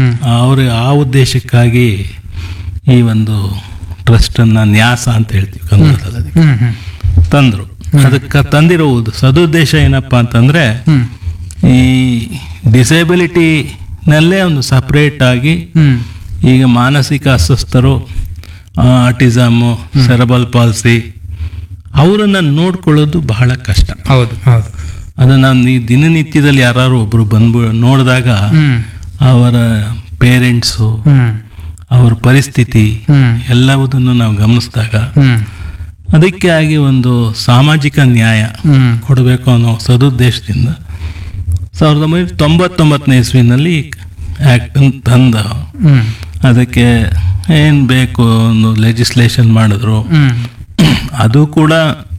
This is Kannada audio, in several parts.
ಹ್ಮ್ ಅವರು ಆ ಉದ್ದೇಶಕ್ಕಾಗಿ ಈ ಒಂದು ಟ್ರಸ್ಟನ್ನು ನ್ಯಾಸ ಅಂತ ಹೇಳ್ತೀವಿ ಕನ್ನಡದಲ್ಲಿ ಅದಕ್ಕೆ ಹ್ಮ್ ಹ್ಮ್ ತಂದರು ಅದಕ್ಕೆ ತಂದಿರುವುದು ಸದುದ್ದೇಶ ಏನಪ್ಪ ಅಂತಂದರೆ ಹ್ಮ್ ಈ ಡಿಸೇಬಿಲಿಟಿನಲ್ಲೇ ಒಂದು ಸಪ್ರೇಟ್ ಆಗಿ ಹ್ಮ್ ಈಗ ಮಾನಸಿಕ ಅಸ್ವಸ್ಥರು ಆಟಿಸಮು ಸೆರಬಲ್ ಪಾಲ್ಸಿ ಅವರನ್ನು ನೋಡ್ಕೊಳ್ಳೋದು ಬಹಳ ಕಷ್ಟ ಹೌದು ಹೌದು ಅದನ್ನು ಈ ದಿನನಿತ್ಯದಲ್ಲಿ ಯಾರು ಒಬ್ಬರು ಬಂದು ನೋಡಿದಾಗ ಹ್ಮ್ ಅವರ ಪೇರೆಂಟ್ಸು ಹ್ಮ್ ಅವ್ರ ಪರಿಸ್ಥಿತಿ ಹ್ಮ್ ಎಲ್ಲವುದನ್ನು ನಾವು ಗಮನಿಸಿದಾಗ ಹ್ಮ್ ಅದಕ್ಕೆ ಆಗಿ ಒಂದು ಸಾಮಾಜಿಕ ನ್ಯಾಯ ಹ್ಮ್ ಕೊಡಬೇಕು ಅನ್ನೋ ಸದುದ್ದೇಶದಿಂದ ಸಾವಿರದ ಒಂಬೈನೂರ ತೊಂಬತ್ತೊಂಬತ್ತನೇ ಇಸ್ವಿನಲ್ಲಿ ಆ್ಯಕ್ಟ್ ತಂದ ಹ್ಮ್ ಅದಕ್ಕೆ ಏನು ಬೇಕು ಒಂದು ಲೆಜಿಸ್ಲೇಷನ್ ಮಾಡಿದ್ರು ಹ್ಮ್ ಅದು ಕೂಡ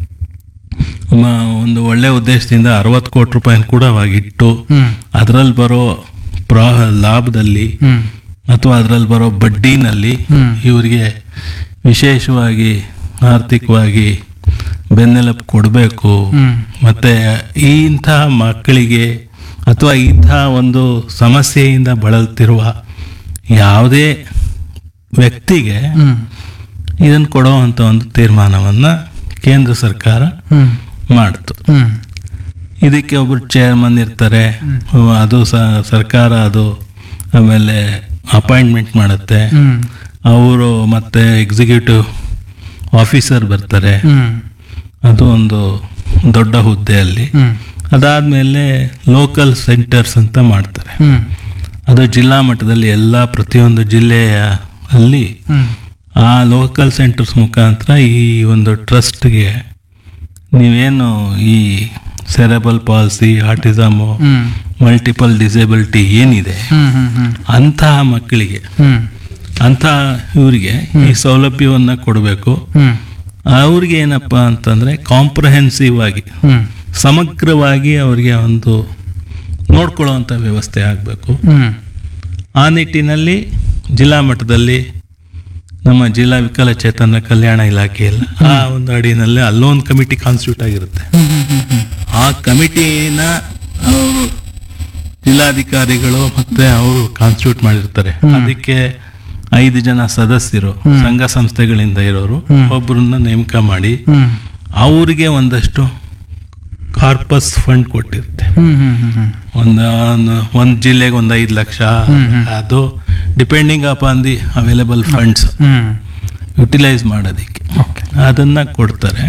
ಮ- ಒಂದು ಒಳ್ಳೆ ಉದ್ದೇಶದಿಂದ ಅರವತ್ತು ಕೋಟಿ ರೂಪಾಯಿನ ಕೂಡ ಅವಾಗಿಟ್ಟು ಹ್ಮ್ ಅದರಲ್ಲಿ ಬರೋ ಪ್ರಾ ಲಾಭದಲ್ಲಿ ಹ್ಮ್ ಅಥವಾ ಅದರಲ್ಲಿ ಬರೋ ಬಡ್ಡಿನಲ್ಲಿ ಹ್ಮ್. ಇವರಿಗೆ ವಿಶೇಷವಾಗಿ ಆರ್ಥಿಕವಾಗಿ ಬೆನ್ನೆಲುಬು ಕೊಡಬೇಕು ಹ್ಮ್ ಮತ್ತು ಈ ಇಂತಹ ಮಕ್ಕಳಿಗೆ ಅಥವಾ ಇಂತಹ ಒಂದು ಸಮಸ್ಯೆಯಿಂದ ಬಳಲ್ತಿರುವ ಯಾವುದೇ ವ್ಯಕ್ತಿಗೆ ಹ್ಮ್ ಇದನ್ನು ಕೊಡುವಂಥ ಒಂದು ತೀರ್ಮಾನವನ್ನು ಕೇಂದ್ರ ಸರ್ಕಾರ ಹ್ಮ್ ಮಾಡ್ತು ಹ್ಮ್ ಇದಕ್ಕೆ ಒಬ್ಬರು ಚೇರ್ಮನ್ ಇರ್ತಾರೆ ಅದು ಸ ಸರ್ಕಾರ ಅದು ಆಮೇಲೆ ಅಪಾಯಿಂಟ್ಮೆಂಟ್ ಮಾಡುತ್ತೆ ಹ್ಮ್ ಅವರು ಮತ್ತೆ ಎಕ್ಸಿಕ್ಯೂಟಿವ್ ಆಫೀಸರ್ ಬರ್ತಾರೆ ಹ್ಮ್ ಅದು ಒಂದು ದೊಡ್ಡ ಹುದ್ದೆಯಲ್ಲಿ ಹ್ಮ್ ಅದಾದಮೇಲೆ ಲೋಕಲ್ ಸೆಂಟರ್ಸ್ ಅಂತ ಮಾಡ್ತಾರೆ ಹ್ಮ್ ಅದು ಜಿಲ್ಲಾ ಮಟ್ಟದಲ್ಲಿ ಎಲ್ಲ ಪ್ರತಿಯೊಂದು ಜಿಲ್ಲೆಯ ಅಲ್ಲಿ ಹ್ಮ್ ಆ ಲೋಕಲ್ ಸೆಂಟರ್ಸ್ ಮುಖಾಂತರ ಈ ಒಂದು ಟ್ರಸ್ಟ್ಗೆ ನೀವೇನು ಈ cerebral palsy autism hmm multiple disability ಏನಿದೆ ಹ್ಮ್ ಹ್ಮ್ ಹ್ಮ್ ಅಂತಹ ಮಕ್ಕಳಿಗೆ ಹ್ಮ್ ಅಂತಹ ಇವರಿಗೆ ಈ ಸೌಲಭ್ಯವನ್ನು ಕೊಡಬೇಕು ಹ್ಮ್ ಅವ್ರಿಗೆ ಏನಪ್ಪ ಅಂತಂದರೆ ಕಾಂಪ್ರಹೆನ್ಸಿವ್ ಆಗಿ ಹ್ಮ್ ಸಮಗ್ರವಾಗಿ ಅವರಿಗೆ ಒಂದು ನೋಡ್ಕೊಳ್ಳುವಂಥ ವ್ಯವಸ್ಥೆ ಆಗಬೇಕು ಹ್ಮ್ ಆ ನಿಟ್ಟಿನಲ್ಲಿ ಜಿಲ್ಲಾ ಮಟ್ಟದಲ್ಲಿ ನಮ್ಮ ಜಿಲ್ಲಾ ವಿಕಲಚೇತನ ಕಲ್ಯಾಣ ಇಲಾಖೆಯಲ್ಲಿ ಆ ಒಂದು ಅಡಿನಲ್ಲಿ ಅಲ್ಲೊಂದು ಕಮಿಟಿ ಕಾನ್ಸ್ಟಿಟ್ಯೂಟ್ ಆಗಿರುತ್ತೆ ಆ ಕಮಿಟಿನ ಅವರು ಜಿಲ್ಲಾಧಿಕಾರಿಗಳು ಮತ್ತೆ ಅವರು ಕಾನ್ಸ್ಟಿಟ್ಯೂಟ್ ಮಾಡಿರ್ತಾರೆ ಅದಕ್ಕೆ ಐದು ಜನ ಸದಸ್ಯರು ಸಂಘ ಸಂಸ್ಥೆಗಳಿಂದ ಇರೋರು ಒಬ್ಬರನ್ನ ನೇಮಕ ಮಾಡಿ ಹ್ಮ್ ಅವರಿಗೆ ಒಂದಷ್ಟು ಕಾರ್ಪಸ್ ಫಂಡ್ ಕೊಟ್ಟಿರುತ್ತೆ ಹ್ಮ್ ಹ್ಮ್ ಹ್ಮ್ ಹ್ಮ್ ಒಂದು ಒಂದು ಜಿಲ್ಲೆಗೆ ಒಂದು ಐದು ಲಕ್ಷ ಅದು depending upon the available funds hmm utilise ಮಾಡೋದಕ್ಕೆ ಓಕೆ ಅದನ್ನು ಕೊಡ್ತಾರೆ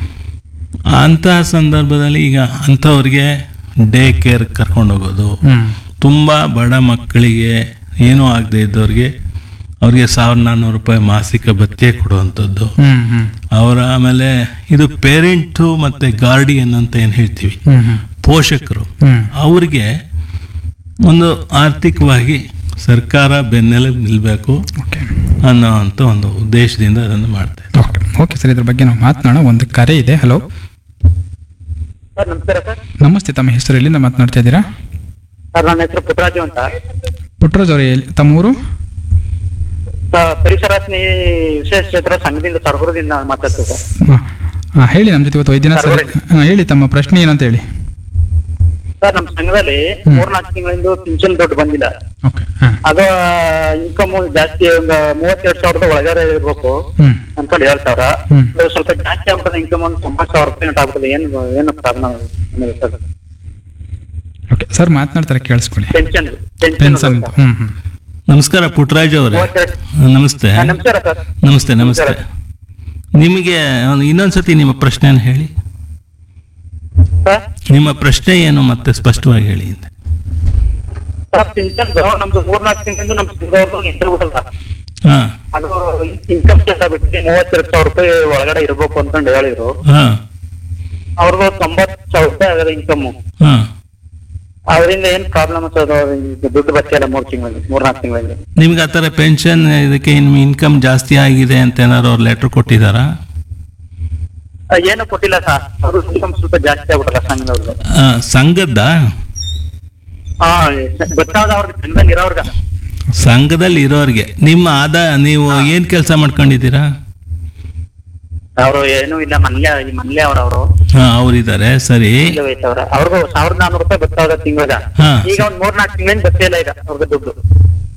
ಅಂತಹ ಸಂದರ್ಭದಲ್ಲಿ ಈಗ ಅಂಥವ್ರಿಗೆ ಡೇ ಕೇರ್ ಕರ್ಕೊಂಡು ಹೋಗೋದು ಹ್ಮ್ ತುಂಬ ಬಡ ಮಕ್ಕಳಿಗೆ ಏನೂ ಆಗದೆ ಇದ್ದವ್ರಿಗೆ ಅವ್ರಿಗೆ ಸಾವಿರದ ನಾನ್ನೂರು ರೂಪಾಯಿ ಮಾಸಿಕ ಭತ್ಯೆ ಕೊಡುವಂಥದ್ದು ಹ್ಮ್ ಹ್ಮ್ ಅವರ ಆಮೇಲೆ ಇದು ಪೇರೆಂಟು ಮತ್ತು ಗಾರ್ಡಿಯನ್ ಅಂತ ಏನು ಹೇಳ್ತೀವಿ ಹ್ಮ್ ಹ್ಮ್ ಪೋಷಕರು ಹ್ಮ್ ಅವ್ರಿಗೆ ಒಂದು ಆರ್ಥಿಕವಾಗಿ ಸರ್ಕಾರ ಬೆನ್ನೆಲುಬು ನಿಲ್ಲಬೇಕು ಓಕೆ ಅನ್ನೋ ಅಂತ ಒಂದು ಉದ್ದೇಶದಿಂದ ಅದನ್ನು ಮಾಡ್ತಾ ಇದ್ದಾರೆ ಓಕೆ ಓಕೆ ಸರ್ ಇದ್ರ ಬಗ್ಗೆ ನಾವು ಮಾತನಾಡೋಣ ಒಂದು ಕರೆ ಇದೆ ಹಲೋ ಸರ್ ನಮಸ್ಕಾರ ಸರ್ ನಮಸ್ತೆ ತಮ್ಮ ಹೆಸರು ಎಲ್ಲಿಂದ ಮಾತನಾಡ್ತಾ ಇದ್ದೀರಾ ಸರ್ ನನ್ನ ಹೆಸರು ಪುಟ್ಟರಾಜು ಅಂತ ಪುಟ್ಟರಾಜ್ ಅವರೇ ಎಲ್ಲಿ- ತಮ್ಮ ಊರು ಸರ್, ಪರಿಸರ ಸ್ನೇಹಿ ವಿಶೇಷ ಕ್ಷೇತ್ರ ಸಂಘದಿಂದ ಸರ್ಗುರದಿಂದ ಮಾತಾಡ್ತೀವಿ ಸರ್ ಹಾಂ ಹಾಂ ಹೇಳಿ ನಮ್ಮ ಜೊತೆ ಇವತ್ತು ವೈದ್ಯನಾಥ್ ಸರ್ ಹಾಂ ಹೇಳಿ ತಮ್ಮ ಪ್ರಶ್ನೆ ಏನಂತ ಹೇಳಿ ಸರ್ ನಮ್ಮ ಸಂಘದಲ್ಲಿ ಮೂರ್ನಾಲ್ಕು ತಿಂಗಳಿಂದ ಪಿಂಚಣಿ ದುಡ್ಡು ಬಂದಿಲ್ಲ ಓಕೆ ಹಾಂ ಅದು ಇನ್ಕಮ್ ಜಾಸ್ತಿ ಒಂದು ಮೂವತ್ತೆರಡು ಸಾವಿರದ ಒಳಗಡೆ ಇರ್ಬೇಕು ಹ್ಞೂ ಅನ್ಕೊಂಡು ಏಳು ಸಾವಿರ ಹ್ಮ್. ಇದು ಸ್ವಲ್ಪ ಜಾಸ್ತಿ ಆಗ್ಬಿಟ್ಟದೆ ಇನ್ಕಮ್ ಒಂದು ತೊಂಬತ್ತು ಸಾವಿರ ರೂಪಾಯಿ ಉಂಟು ಆಗ್ಬಿಟ್ಟದೆ ಏನು ಏನು ಕಾರಣ ಏನಿದೆ ಸರ್ ಓಕೆ ಸರ್ ಮಾತನಾಡ್ತಾರೆ ಕೇಳಿಸ್ಕೊಳ್ಳಿ ಪೆನ್ಷನ್ ಪೆನ್ಷನ್ ಅಂತ ಹ್ಞೂ ಹ್ಞೂ ನಮಸ್ಕಾರ ಪುಟ್ಟರಾಜ್ ಅವರೇ ಮೂವತ್ತೆರಡು ನಮಸ್ತೆ ಹಾ, ನಮಸ್ಕಾರ ಸರ್ ನಮಸ್ತೆ ನಮಸ್ತೆ ನಿಮಗೆ ಒಂದು ಇನ್ನೊಂದ್ಸತಿ ನಿಮ್ಮ ಪ್ರಶ್ನೆಯನ್ನು ಹೇಳಿ ಸರ್ ನಿಮ್ಮ ಪ್ರಶ್ನೆ ಏನು ಮತ್ತೆ ಸ್ಪಷ್ಟವಾಗಿ ಹೇಳಿ ಅಂತೆ ಸರ್ ಪಿಂಚನ್ ನಮ್ದು ಮೂರ್ನಾಲ್ಕು ತಿಂಗಳಿಂದ ನಮ್ಮ ಸಂಘದವ್ರದ್ದು ಹೆಸರು ಬಿಡಲ್ಲ ಹಾಂ ಅದು ಇನ್ಕಮ್ ಟ್ಯಾಕ್ಸ್ ಬಿಟ್ಟು ಮೂವತ್ತೆರಡು ಸಾವಿರ ರೂಪಾಯಿ ಒಳಗಡೆ ಇರ್ಬೇಕು ಅನ್ಕೊಂಡು ಹೇಳಿದ್ರು ಹಾಂ ಅವ್ರದ್ದು ತೊಂಬತ್ತು ಸಾವಿರ ರೂಪಾಯಿ ಆಗದ ಇನ್ಕಮ್ ಹಾಂ ಅದರಿಂದ ಏನ್ ಪ್ರಾಬ್ಲಮ್ ಅದು ಈಗ ದುಡ್ಡು ಬರ್ತಿಲ್ಲ ಮೂರ್ ತಿಂಗಳಲ್ಲಿ ಮೂರ್ನಾಲ್ಕು ತಿಂಗಳಲ್ಲಿ ನಿಮ್ಗೆ ಆ ಥರ ಪೆನ್ಷನ್ ಇದಕ್ಕೆ ನಿಮ್ಮ ಇನ್ಕಮ್ ಜಾಸ್ತಿ ಆಗಿದೆ ಅಂತ ಏನಾದ್ರು ಅವ್ರು ಲೆಟ್ರ್ ಕೊಟ್ಟಿದ್ದಾರಾ ಆ, ಏನು ಕೊಟ್ಟಿಲ್ಲ ಸರ್ ಅವ್ರ ಇನ್ಕಮ್ ಸ್ವಲ್ಪ ಜಾಸ್ತಿ ಆಗ್ಬಿಟ್ಟಲ್ಲ ಸಂಘದವ್ರದ್ದು ಆ, ಸಂಘದ್ದ ಹಾ ಗೊತ್ತಾದ ಅವ್ರಿಗೆ ಸಂಘದಲ್ಲಿ ಇರೋರ್ಗ ಸಂಘದಲ್ಲಿ ಇರೋರಿಗೆ ನಿಮ್ಮ ಆದಾಯ ನೀವು ಏನು ಕೆಲಸ ಮಾಡ್ಕೊಂಡಿದ್ದೀರಾ ಅವರು ಏನು ಇಲ್ಲ ಮನ್ಲೆ ಮನ್ಲೆ ಅವ್ರ ಅವರು ಹಾಂ ಅವರಿದ್ದಾರೆ ಸರಿ ಅವ್ರ ಅವ್ರಿಗೂ ಸಾವಿರದ ನಾನೂರು ರೂಪಾಯಿ ಗೊತ್ತಾದ ತಿಂಗಳ ಹಾ. ಈಗ ಒಂದ್ ಮೂರ್ನಾಲ್ಕು ತಿಂಗಳಿಂದ ಗೊತ್ತಿಲ್ಲ ಈಗ ಅವ್ರಿಗೆ ದುಡ್ಡು